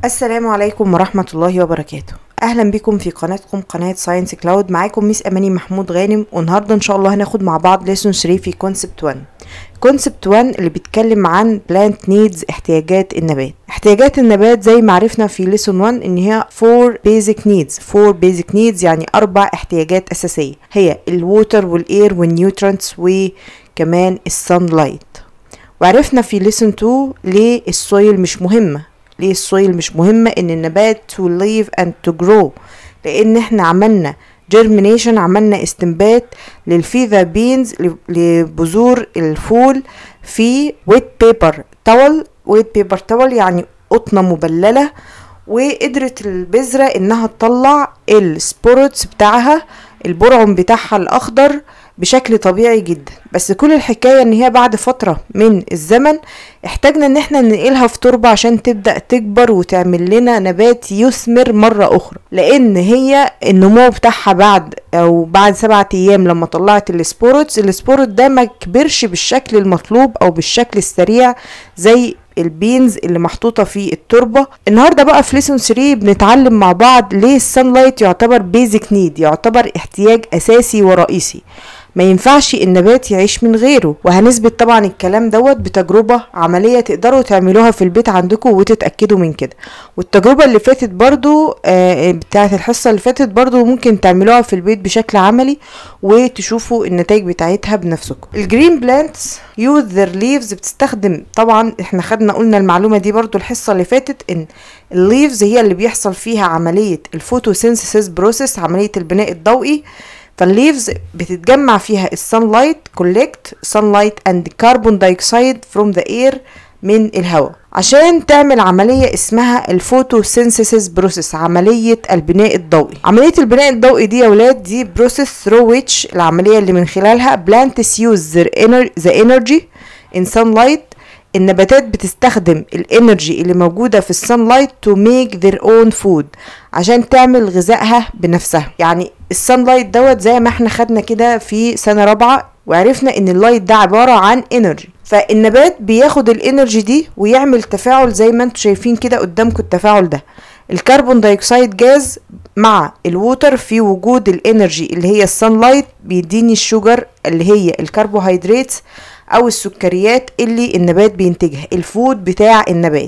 السلام عليكم ورحمة الله وبركاته أهلا بكم في قناتكم قناة ساينس كلاود معاكم ميس أماني محمود غانم والنهاردة إن شاء الله هناخد مع بعض ليسون 3 في كونسبت 1 كونسبت 1 اللي بيتكلم عن بلانت نيدز احتياجات النبات احتياجات النبات زي ما عرفنا في ليسون 1 ان هي 4 بيزك نيدز 4 بيزك نيدز يعني اربع احتياجات اساسيه هي الووتر والاير والنيوترنتس وكمان السان لايت وعرفنا في ليسون 2 ليه السويل مش مهمه ليه السويل مش مهمة ان النبات to live and to grow لان احنا عملنا germination عملنا استنبات للفيذا بينز لبذور الفول في ويت بيبر تول ويت بيبر تول يعني قطنة مبللة وقدرت البذرة انها تطلع السبوروتس بتاعها البرعم بتاعها الاخضر بشكل طبيعي جدا بس كل الحكاية ان هي بعد فترة من الزمن احتاجنا ان احنا ننقلها في تربة عشان تبدأ تكبر وتعمل لنا نبات يثمر مرة اخرى لان هي النمو بتاعها بعد او بعد سبعة ايام لما طلعت السبوروتس السبوروت ده ما كبرش بالشكل المطلوب او بالشكل السريع زي البينز اللي محطوطة في التربة النهاردة بقى في ليسون 3 بنتعلم مع بعض ليه السانلايت يعتبر بيزك نيد يعتبر احتياج اساسي ورئيسي ما ينفعش النبات يعيش من غيره وهنثبت طبعا الكلام دوت بتجربة عملية تقدروا تعملوها في البيت عندكم وتتأكدوا من كده والتجربة اللي فاتت برضو آه بتاعت الحصة اللي فاتت برضو ممكن تعملوها في البيت بشكل عملي وتشوفوا النتائج بتاعتها بنفسكم الجرين بلانتس يوز ذير ليفز بتستخدم طبعا احنا خدنا قلنا المعلومة دي برضو الحصة اللي فاتت ان الليفز هي اللي بيحصل فيها عملية الفوتوسينثيسيس بروسيس عملية البناء الضوئي فالليفز بتتجمع فيها السانلايت كولكت سانلايت اند كربون دايوكسيد فروم ذا اير من الهواء عشان تعمل عملية اسمها الفوتوسينثيسيس بروسيس عملية البناء الضوئي عملية البناء الضوئي دي يا ولاد دي بروسيس ثرو ويتش العملية اللي من خلالها plants use the energy in sunlight النباتات بتستخدم الانرجي اللي موجوده في السانلايت تو ميك ذير اون فود عشان تعمل غذائها بنفسها يعني السانلايت دوت زي ما احنا خدنا كده في سنه رابعه وعرفنا ان اللايت ده عباره عن انرجي فالنبات بياخد الانرجي دي ويعمل تفاعل زي ما انتم شايفين كده قدامكم التفاعل ده الكربون دايوكسيد جاز مع الووتر في وجود الانرجي اللي هي السانلايت بيديني الشوجر اللي هي الكربوهيدرات او السكريات اللي النبات بينتجها الفود بتاع النبات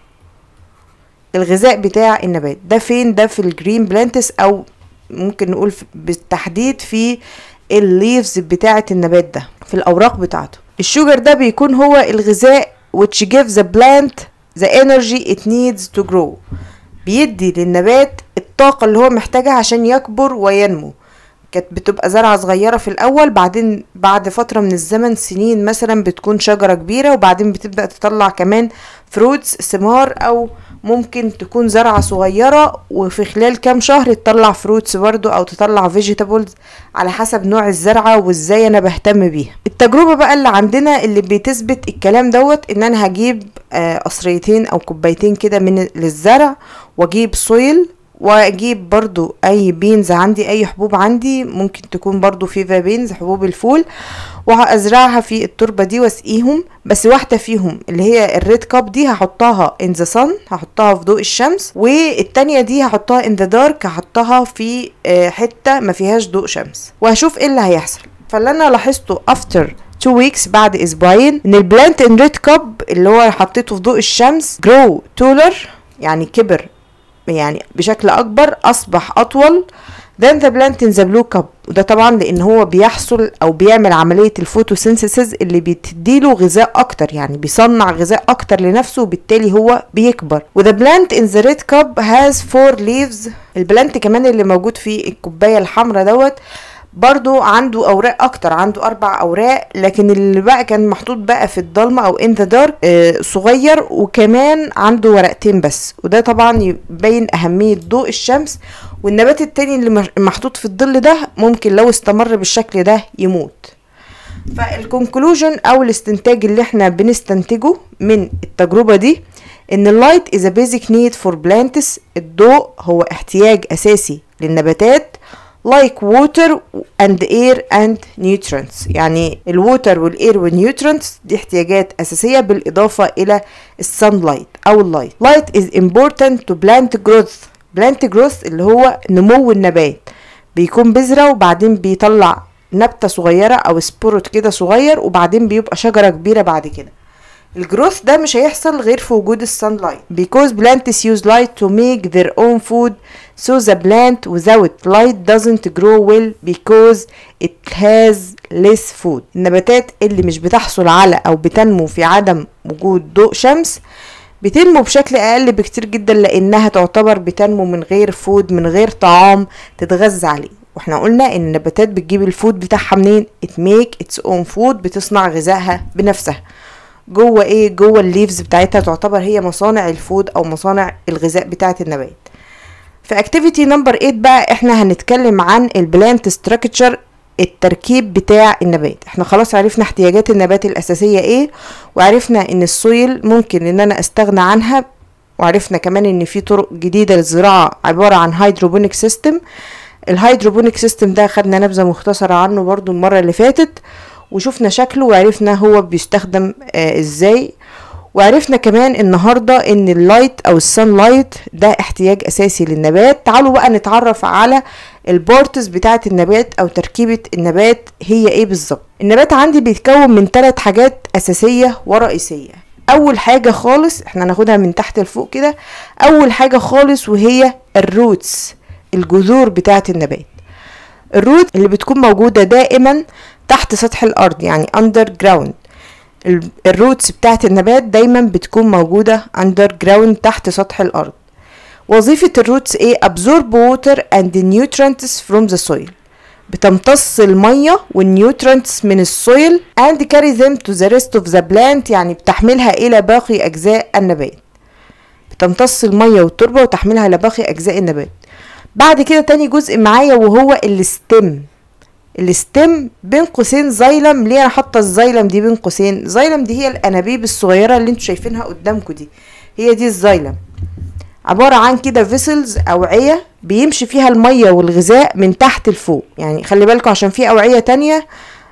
الغذاء بتاع النبات ده فين ده في الجرين بلانتس او ممكن نقول بالتحديد في الليفز بتاعه النبات ده في الاوراق بتاعته الشوجر ده بيكون هو الغذاء which gives the plant the energy it needs to grow بيدي للنبات الطاقة اللي هو محتاجها عشان يكبر وينمو كانت بتبقى زرعة صغيرة في الأول بعدين بعد فترة من الزمن سنين مثلا بتكون شجرة كبيرة وبعدين بتبدأ تطلع كمان فروتس ثمار أو ممكن تكون زرعة صغيرة وفي خلال كام شهر تطلع فروتس برضو أو تطلع فيجيتابلز على حسب نوع الزرعة وازاي أنا بهتم بيها التجربة بقى اللي عندنا اللي بتثبت الكلام دوت إن أنا هجيب قصريتين أو كوبايتين كده من للزرع واجيب سويل واجيب برضو اي بينز عندي اي حبوب عندي ممكن تكون برضو فيفا بينز حبوب الفول وهزرعها في التربة دي واسقيهم بس واحدة فيهم اللي هي الريد كاب دي هحطها ان ذا sun هحطها في ضوء الشمس والتانية دي هحطها ان ذا دارك هحطها في حتة ما فيهاش ضوء شمس وهشوف ايه اللي هيحصل فاللي انا لاحظته افتر 2 ويكس بعد اسبوعين ان البلانت ان ريد كاب اللي هو حطيته في ضوء الشمس جرو تولر يعني كبر يعني بشكل اكبر اصبح اطول than the plant in the blue cup وده طبعا لان هو بيحصل او بيعمل عمليه الفوتوسينثيسيس اللي بتديله غذاء اكتر يعني بيصنع غذاء اكتر لنفسه وبالتالي هو بيكبر وذا plant in the red cup has four leaves البلانت كمان اللي موجود في الكوبايه الحمراء دوت برضو عنده اوراق اكتر عنده اربع اوراق لكن اللي بقى كان محطوط بقى في الضلمه او ان ذا دارك صغير وكمان عنده ورقتين بس وده طبعا يبين اهميه ضوء الشمس والنبات التاني اللي محطوط في الظل ده ممكن لو استمر بالشكل ده يموت فالكونكلوجن او الاستنتاج اللي احنا بنستنتجه من التجربه دي ان اللايت is a basic need for plants الضوء هو احتياج اساسي للنباتات like water and air and nutrients يعني الووتر والاير والنيوترينتس دي احتياجات اساسيه بالاضافه الى السانلايت او اللايت light is important to plant growth plant growth اللي هو نمو النبات بيكون بذرة وبعدين بيطلع نبتة صغيرة او سبورت كده صغير وبعدين بيبقى شجرة كبيرة بعد كده الجروث ده مش هيحصل غير في وجود السان لايت because plants use light to make their own food so the plant without light doesn't grow well because it has less food النباتات اللي مش بتحصل على او بتنمو في عدم وجود ضوء شمس بتنمو بشكل اقل بكتير جدا لانها تعتبر بتنمو من غير فود من غير طعام تتغذى عليه واحنا قلنا ان النباتات بتجيب الفود بتاعها منين it make its own food بتصنع غذائها بنفسها جوه ايه جوه الليفز بتاعتها تعتبر هي مصانع الفود او مصانع الغذاء بتاعه النبات في اكتيفيتي نمبر 8 بقى احنا هنتكلم عن البلانت ستراكشر التركيب بتاع النبات احنا خلاص عرفنا احتياجات النبات الاساسيه ايه وعرفنا ان السويل ممكن ان انا استغنى عنها وعرفنا كمان ان في طرق جديده للزراعه عباره عن هيدروبونيك سيستم الهيدروبونيك سيستم ده خدنا نبذه مختصره عنه برضو المره اللي فاتت وشفنا شكله وعرفنا هو بيستخدم آه ازاي وعرفنا كمان النهارده ان اللايت او السان لايت ده احتياج اساسي للنبات تعالوا بقى نتعرف على البارتس بتاعه النبات او تركيبه النبات هي ايه بالظبط النبات عندي بيتكون من ثلاث حاجات اساسيه ورئيسيه اول حاجه خالص احنا هناخدها من تحت لفوق كده اول حاجه خالص وهي الروتس الجذور بتاعه النبات الروت اللي بتكون موجوده دائما تحت سطح الارض يعني اندر جراوند الروتس بتاعت النبات دايما بتكون موجودة اندر جراوند تحت سطح الارض وظيفة الروتس ايه absorb water and nutrients from the soil بتمتص المية والنيوترينتس من السويل and carry them to the rest of the plant يعني بتحملها إلى باقي أجزاء النبات بتمتص المية والتربة وتحملها إلى باقي أجزاء النبات بعد كده تاني جزء معايا وهو الستم الستم بين قوسين زايلم ليه انا حاطه الزايلم دي بين قوسين زايلم دي هي الانابيب الصغيره اللي انتوا شايفينها قدامكم دي هي دي الزايلم عباره عن كده فيسلز اوعيه بيمشي فيها الميه والغذاء من تحت لفوق يعني خلي بالكم عشان في اوعيه تانية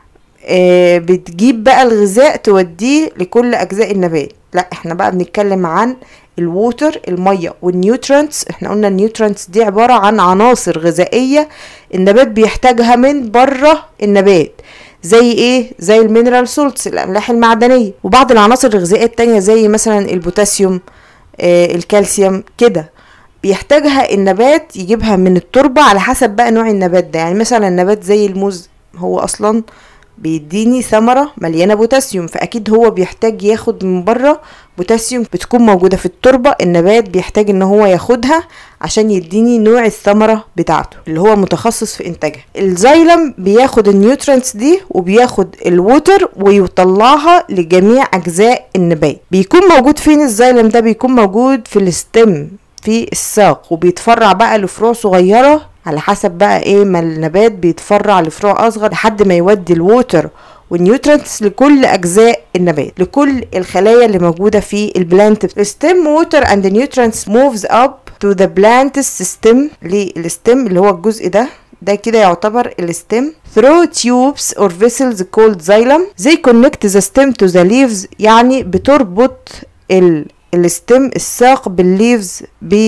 آه بتجيب بقى الغذاء توديه لكل اجزاء النبات لا احنا بقى بنتكلم عن الووتر الميه والنيوترينتس احنا قلنا النيوترينتس دي عباره عن عناصر غذائيه النبات بيحتاجها من بره النبات زي ايه زي المينرال سولتس الاملاح المعدنيه وبعض العناصر الغذائيه التانية زي مثلا البوتاسيوم آه الكالسيوم كده بيحتاجها النبات يجيبها من التربه على حسب بقى نوع النبات ده يعني مثلا نبات زي الموز هو اصلا بيديني ثمرة مليانة بوتاسيوم فأكيد هو بيحتاج ياخد من بره بوتاسيوم بتكون موجودة في التربة النبات بيحتاج ان هو ياخدها عشان يديني نوع الثمرة بتاعته اللي هو متخصص في انتاجها الزايلم بياخد النيوترينتس دي وبياخد الووتر ويطلعها لجميع اجزاء النبات بيكون موجود فين الزايلم ده بيكون موجود في الستم في الساق وبيتفرع بقى لفروع صغيرة على حسب بقى ايه ما النبات بيتفرع لفروع اصغر لحد ما يودي الووتر والنيوترينتس لكل اجزاء النبات لكل الخلايا اللي موجوده في البلانت ستيم ووتر اند نيوترينتس موفز اب تو ذا بلانت سيستم للستيم اللي هو الجزء ده ده كده يعتبر الستيم through tubes or vessels called xylem they connect the stem to the leaves يعني بتربط ال الستيم الساق بالليفز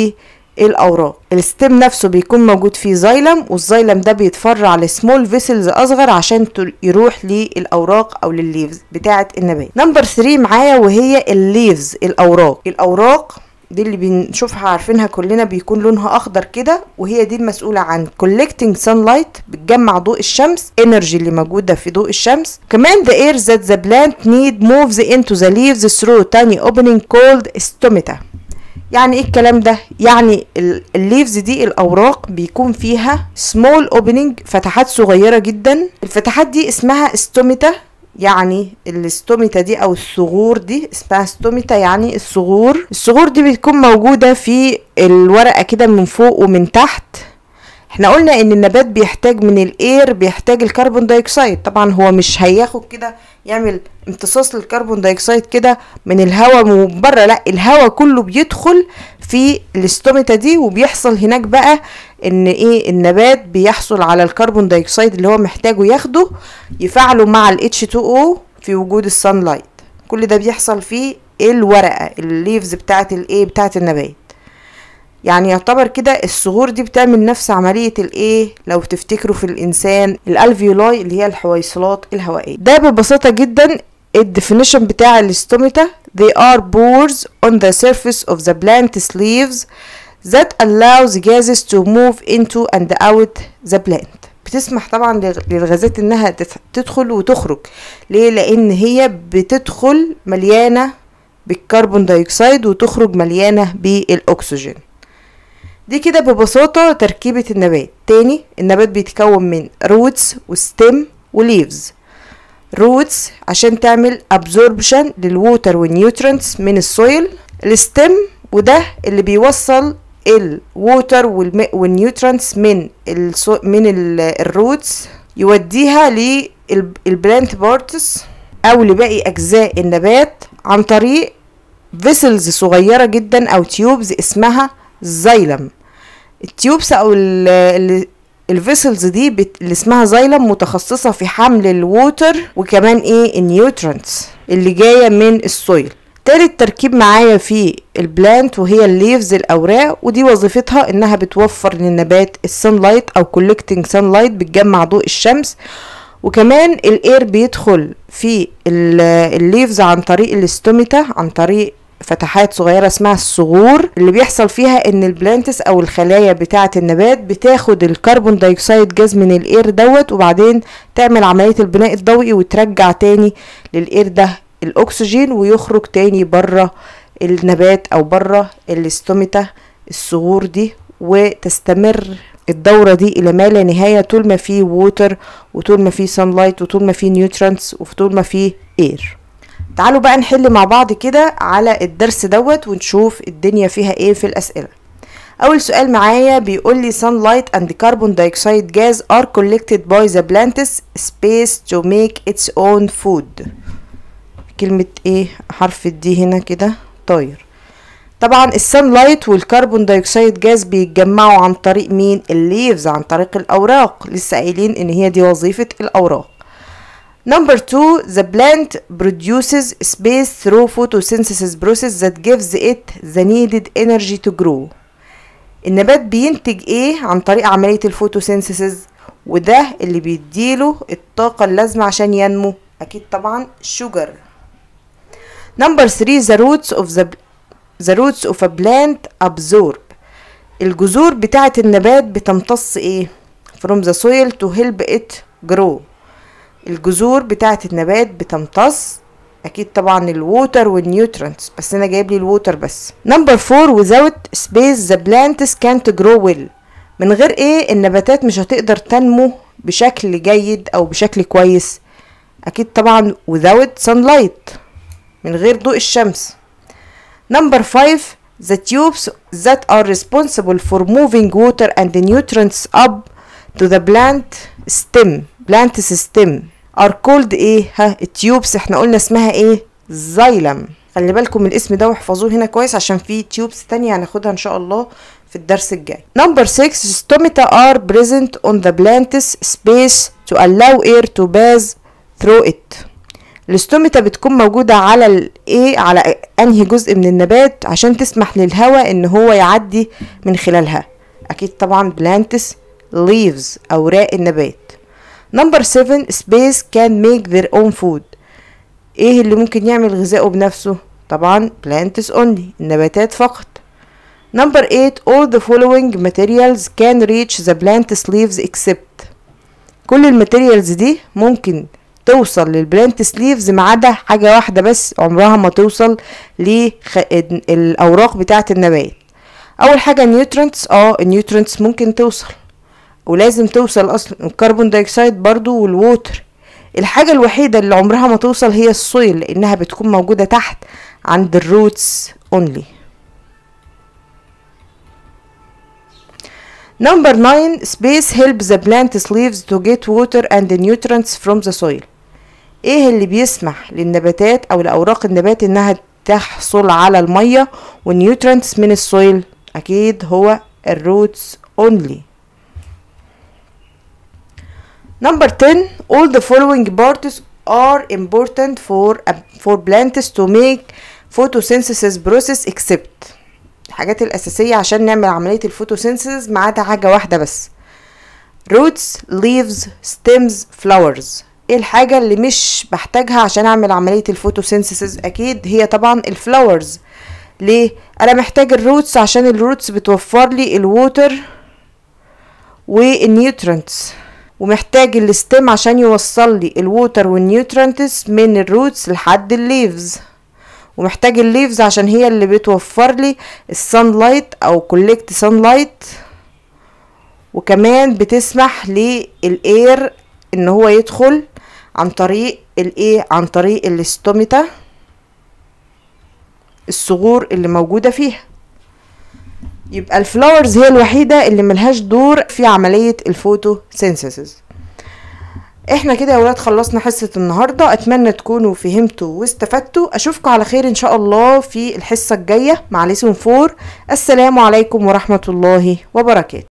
بالاوراق الستيم نفسه بيكون موجود فيه زايلم والزايلم ده بيتفرع لسمول فيسلز اصغر عشان يروح للاوراق او للليفز بتاعه النبات نمبر 3 معايا وهي الليفز الاوراق الاوراق دي اللي بنشوفها عارفينها كلنا بيكون لونها اخضر كده وهي دي المسؤوله عن collecting sunlight بتجمع ضوء الشمس energy اللي موجوده في ضوء الشمس كمان the air that the plant need moves into the leaves through tiny opening called stomata يعني ايه الكلام ده يعني الليفز دي الاوراق بيكون فيها small opening فتحات صغيره جدا الفتحات دي اسمها ستوميتا يعني الاستوميتا دي او الصغور دي اسمها ستوميتا يعني الصغور الصغور دي بتكون موجودة في الورقة كده من فوق ومن تحت احنا قلنا ان النبات بيحتاج من الاير بيحتاج الكربون دايوكسيد طبعا هو مش هياخد كده يعمل امتصاص للكربون دايوكسيد كده من الهواء من بره لا الهواء كله بيدخل في الاستوميتا دي وبيحصل هناك بقى ان ايه النبات بيحصل على الكربون دايوكسيد اللي هو محتاجه ياخده يفعله مع ال H2O في وجود السان لايت كل ده بيحصل في الورقة الليفز بتاعت الايه بتاعت النبات يعني يعتبر كده الصغور دي بتعمل نفس عملية الايه لو تفتكروا في الانسان الالفيولاي اللي هي الحويصلات الهوائية ده ببساطة جدا الديفينيشن بتاع الاستوميتا they are pores on the surface of the plant's leaves that allows gases to move into and out the plant بتسمح طبعا للغازات انها تدخل وتخرج ليه لان هي بتدخل مليانة بالكربون دايوكسيد وتخرج مليانة بالاكسجين دي كده ببساطة تركيبة النبات تاني النبات بيتكون من روتس وستيم وليفز روتس عشان تعمل absorption للووتر والنيوترنتس من السويل الستيم وده اللي بيوصل الووتر والنيوترنتس من السو من الروتس يوديها للبلانت بارتس او لباقي اجزاء النبات عن طريق فيسلز صغيره جدا او تيوبز اسمها زايلم التيوبس او الفيسلز دي بت... اللي اسمها زايلم متخصصة في حمل الووتر وكمان ايه النيوترنتس اللي جاية من السويل تالت تركيب معايا في البلانت وهي الليفز الاوراق ودي وظيفتها انها بتوفر للنبات السنلايت او كولكتنج سنلايت بتجمع ضوء الشمس وكمان الاير بيدخل في الليفز عن طريق الاستوميتا عن طريق فتحات صغيرة اسمها الصغور اللي بيحصل فيها ان البلانتس او الخلايا بتاعة النبات بتاخد الكربون دايوكسيد جاز من الاير دوت وبعدين تعمل عملية البناء الضوئي وترجع تاني للاير ده الاكسجين ويخرج تاني بره النبات او بره الاستوميتا الصغور دي وتستمر الدورة دي إلى ما لا نهاية طول ما في ووتر وطول ما في sunlight وطول ما في نيوترانس وطول ما في اير تعالوا بقى نحل مع بعض كده على الدرس دوت ونشوف الدنيا فيها ايه في الأسئلة أول سؤال معايا بيقول لي sunlight and carbon dioxide gas are collected by the plant's space to make its own food كلمة ايه حرف الدي هنا كده طاير طبعا السان لايت والكربون دايوكسيد جاز بيتجمعوا عن طريق مين الليفز عن طريق الاوراق لسه قايلين ان هي دي وظيفة الاوراق Number two, the plant produces space through photosynthesis process that gives it the needed energy to grow. النبات بينتج ايه عن طريق عملية الفوتوسينثيسيس وده اللي بيديله الطاقة اللازمة عشان ينمو أكيد طبعا sugar. Number three, the roots of the the roots of a plant absorb. الجذور بتاعة النبات بتمتص ايه؟ from the soil to help it grow. الجذور بتاعة النبات بتمتص اكيد طبعا الووتر والنيوترنتس بس انا جايب لي الووتر بس نمبر فور without space the plants can't grow well من غير ايه النباتات مش هتقدر تنمو بشكل جيد او بشكل كويس اكيد طبعا without sunlight من غير ضوء الشمس نمبر 5 the tubes that are responsible for moving water and the nutrients up to the plant stem plant stem are called ايه ها التيوبس احنا قلنا اسمها ايه زايلم خلي بالكم من الاسم ده واحفظوه هنا كويس عشان في تيوبس تانية هناخدها ان شاء الله في الدرس الجاي نمبر 6 stomata are present on the plant's space to allow air to pass through it الاستوميتا بتكون موجودة على الايه على انهي جزء من النبات عشان تسمح للهواء ان هو يعدي من خلالها اكيد طبعا plants leaves اوراق النبات نمبر 7 space can make their own food ايه اللي ممكن يعمل غذائه بنفسه طبعا plants only النباتات فقط نمبر 8 all the following materials can reach the plant's leaves except كل الماتيريالز دي ممكن توصل للبلانت سليفز ما عدا حاجة واحدة بس عمرها ما توصل للأوراق بتاعة النبات أول حاجة نيوترنتس اه النيوترنتس ممكن توصل ولازم توصل أصلا الكربون دايوكسيد برضو والووتر الحاجة الوحيدة اللي عمرها ما توصل هي السويل لأنها بتكون موجودة تحت عند الروتس only Number 9 space helps the plant's leaves to get water and the nutrients from the soil ايه اللي بيسمح للنباتات او لاوراق النبات انها تحصل على المية والنيوترينتس من السويل اكيد هو الروتس only Number 10 all the following parts are important for for plants to make photosynthesis process except الحاجات الأساسية عشان نعمل عملية الفوتوسينثيسيس ما عدا حاجة واحدة بس roots leaves stems flowers ايه الحاجة اللي مش بحتاجها عشان اعمل عملية الفوتوسينثيسيس اكيد هي طبعا الفلاورز ليه انا محتاج الروتس عشان الروتس بتوفر لي الووتر والنيوترنتس ومحتاج الستيم عشان يوصل لي الووتر والنيوترنتس من الروتس لحد الليفز ومحتاج الليفز عشان هي اللي بتوفر لي السان لايت او كولكت سان لايت وكمان بتسمح للاير ان هو يدخل عن طريق الايه عن طريق الاستوميتا الصغور اللي موجودة فيها يبقى الفلاورز هي الوحيدة اللي ملهاش دور في عملية الفوتوسينثيسيس احنا كده يا ولاد خلصنا حصة النهاردة اتمنى تكونوا فهمتوا واستفدتوا اشوفكم على خير ان شاء الله في الحصة الجاية مع ليسون فور السلام عليكم ورحمة الله وبركاته